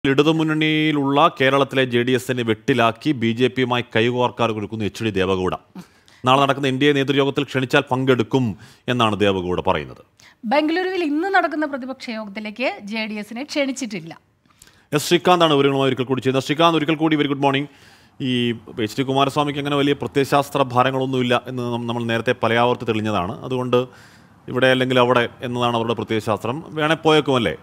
ഇടതുമുന്നണിയിലുള്ള കേരളത്തിലെ J D എസിനെ വെട്ടിലാക്കി B J പിയുമായി കൈകോർക്കാർ കൊടുക്കുന്നു എച്ച് ഡി ദേവഗൌഡ നാളെ നടക്കുന്ന എൻ ഡി എ നേതൃയോഗത്തിൽ ക്ഷണിച്ചാൽ പങ്കെടുക്കും എന്നാണ് ദേവഗൌഡ പറയുന്നത് ബംഗളൂരുവിൽ ഇന്ന് നടക്കുന്ന പ്രതിപക്ഷ യോഗത്തിലേക്ക് ജെ ഡി എസിനെ ക്ഷണിച്ചിട്ടില്ല എസ് ശ്രീകാന്താണ് വിവരങ്ങളുമായി ഒരിക്കൽ കൂടി ചെയ്യുന്നത് ശ്രീകാന്ത് ഒരിക്കൽ കൂടി വെരി ഗുഡ് മോർണിംഗ് ഈ എച്ച് ഡി കുമാരസ്വാമിക്ക് അങ്ങനെ വലിയ പ്രത്യയശാസ്ത്ര ഭാരങ്ങളൊന്നുമില്ല എന്ന് നം- നമ്മൾ നേരത്തെ പലയാവർത്തി തെളിഞ്ഞതാണ് അതുകൊണ്ട് ഇവിടെ അല്ലെങ്കിൽ അവിടെ എന്നതാണ് അവരുടെ പ്രത്യയശാസ്ത്രം വേണേ പോയേക്കുമല്ലേ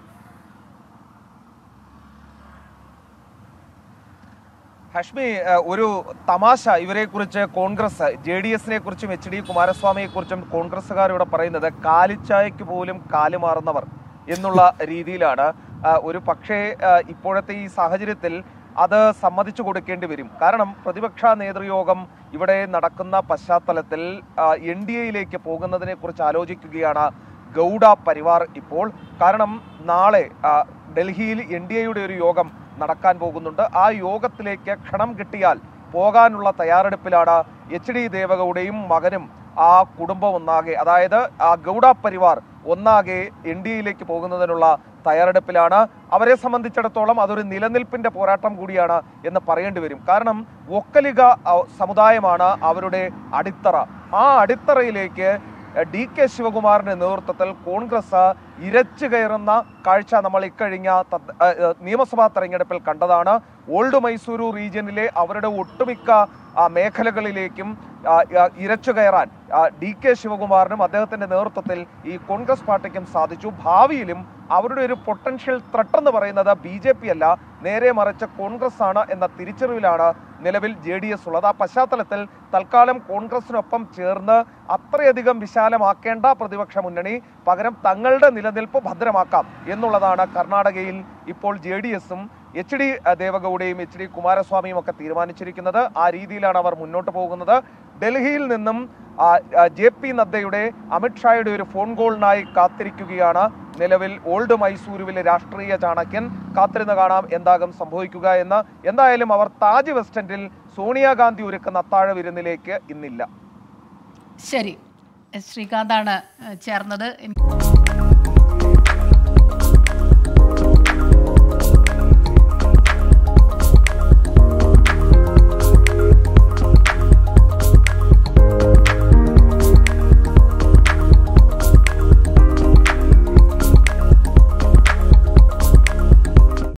ഹഷ്മി ഏഹ്, ഒരു തമാശ ഇവരെ കുറിച്ച് കോൺഗ്രസ് ജെ ഡി എസിനെ കുറിച്ചും എച്ച് ഡി കുമാരസ്വാമിയെ കുറിച്ചും കോൺഗ്രസ്സുകാർ ഇവിടെ പറയുന്നത് കാലിച്ചായക്ക് പോലും കാലുമാറുന്നവർ എന്നുള്ള രീതിയിലാണ് ആ, ഒരു പക്ഷേ ആ, ഇപ്പോഴത്തെ ഈ സാഹചര്യത്തിൽ അത് സമ്മതിച്ചു കൊടുക്കേണ്ടി വരും കാരണം പ്രതിപക്ഷ നേതൃയോഗം ഇവിടെ നടക്കുന്ന പശ്ചാത്തലത്തിൽ എൻ ഡി എയിലേക്ക് പോകുന്നതിനെ കുറിച്ച് ആലോചിക്കുകയാണ് ഗൗഡ പരിവാർ ഇപ്പോൾ കാരണം നാളെ ആ, ഡൽഹിയിൽ എൻ ഡി എയുടെ ഒരു യോഗം നടക്കാൻ പോകുന്നുണ്ട് ആ യോഗത്തിലേക്ക് ക്ഷണം കിട്ടിയാൽ പോകാനുള്ള തയ്യാറെടുപ്പിലാണ് എച്ച് ഡി ദേവഗൌഡയും മകനും ആ കുടുംബം ഒന്നാകെ അതായത് ആ ഗൗഡ പരിവാർ ഒന്നാകെ എൻ ഡി എയിലേക്ക് പോകുന്നതിനുള്ള തയ്യാറെടുപ്പിലാണ് അവരെ സംബന്ധിച്ചിടത്തോളം അതൊരു നിലനിൽപ്പിന്റെ പോരാട്ടം കൂടിയാണ് എന്ന് പറയേണ്ടി വരും കാരണം ഒക്കലിക ആ, സമുദായമാണ് അവരുടെ അടിത്തറ ആ അടിത്തറയിലേക്ക് ഡി കെ ശിവകുമാറിന്റെ നേതൃത്വത്തിൽ കോൺഗ്രസ് ഇരച്ചു കയറുന്ന കാഴ്ച നമ്മൾ ഇക്കഴിഞ്ഞ തദ്- ഏഹ് ഏഹ് നിയമസഭാ തെരഞ്ഞെടുപ്പിൽ കണ്ടതാണ് ഓൾഡ് മൈസൂരു റീജിയനിലെ അവരുടെ ഒട്ടുമിക്ക ആ, മേഖലകളിലേക്കും ആ, ആ, ഇരച്ചു കയറാൻ ആ, ഡി കെ ശിവകുമാറിനും അദ്ദേഹത്തിന്റെ നേതൃത്വത്തിൽ ഈ കോൺഗ്രസ് പാർട്ടിക്കും സാധിച്ചു ഭാവിയിലും അവരുടെ ഒരു പൊട്ടൻഷ്യൽ ത്രെട്ട് എന്ന് പറയുന്നത് ബി ജെ പി അല്ല നേരെ മറിച്ച് കോൺഗ്രസ് ആണ് എന്ന തിരിച്ചറിവിലാണ് നിലവിൽ ജെ ഡി എസ് ഉള്ളത് ആ പശ്ചാത്തലത്തിൽ തൽക്കാലം കോൺഗ്രസിനൊപ്പം ചേർന്ന് അത്രയധികം വിശാലമാക്കേണ്ട പ്രതിപക്ഷ മുന്നണി പകരം തങ്ങളുടെ നിലനിൽപ്പ് ഭദ്രമാക്കാം എന്നുള്ളതാണ് കർണാടകയിൽ ഇപ്പോൾ ജെ ഡി എസും എച്ച് ഡി ദേവഗൌഡയും എച്ച് ഡി കുമാരസ്വാമിയും ഒക്കെ തീരുമാനിച്ചിരിക്കുന്നത് ആ രീതിയിലാണ് അവർ മുന്നോട്ട് പോകുന്നത് ഡൽഹിയിൽ നിന്നും ആ, ആ, ജെ പി നദ്ദയുടെ അമിത്ഷായുടെ ഒരു ഫോൺ കോളിനായി കാത്തിരിക്കുകയാണ് നിലവിൽ ഓൾഡ് മൈസൂരുവിലെ രാഷ്ട്രീയ ചാണക്യൻ കാത്തിരുന്ന് കാണാം എന്താകും സംഭവിക്കുക എന്ന് എന്തായാലും അവർ താജ് വെസ്റ്റ് എൻഡിൽ സോണിയാഗാന്ധി ഒരുക്കുന്ന അത്താഴ വിരുന്നിലേക്ക് ഇന്നില്ല ശരി എസ് ശ്രീകാന്താണ് ഏഹ്, ചേർന്നത്